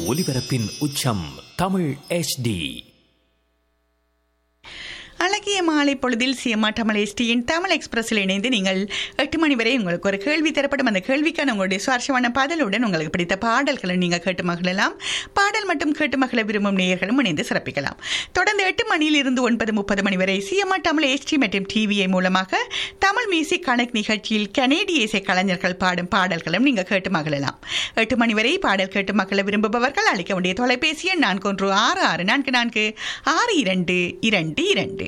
ஒலிபரப்பின் உச்சம் தமிழ் HD அழகிய மாலை பொழுதில் சிஎம்ஆ தமிழ் எஸ்டியின் தமிழ் எக்ஸ்பிரஸில் இணைந்து நீங்கள் எட்டு மணி வரை உங்களுக்கு ஒரு கேள்வி தரப்படும் அந்த கேள்விக்கான உங்களுடைய சுவாரஸ்யமான பாடலுடன் உங்களுக்கு பிடித்த பாடல்களை நீங்கள் கேட்டு மகிழலாம் பாடல் மட்டும் கேட்டு மகிழ விரும்பும் நேயர்களும் இணைந்து சிறப்பிக்கலாம் தொடர்ந்து எட்டு மணியில் இருந்து ஒன்பது முப்பது மணி வரை சிஎம்ஆ தமிழ் எஸ்டி மற்றும் டிவிஐ மூலமாக தமிழ் மியூசிக் கணக்கு நிகழ்ச்சியில் கனேடிய இசை கலைஞர்கள் பாடும் பாடல்களும் நீங்கள் கேட்டு மகிழலாம் எட்டு மணி வரை பாடல் கேட்டு மகிழ விரும்புபவர்கள் அளிக்க வேண்டிய தொலைபேசி எண் நான்கு ஒன்று ஆறு ஆறு நான்கு நான்கு ஆறு இரண்டு இரண்டு இரண்டு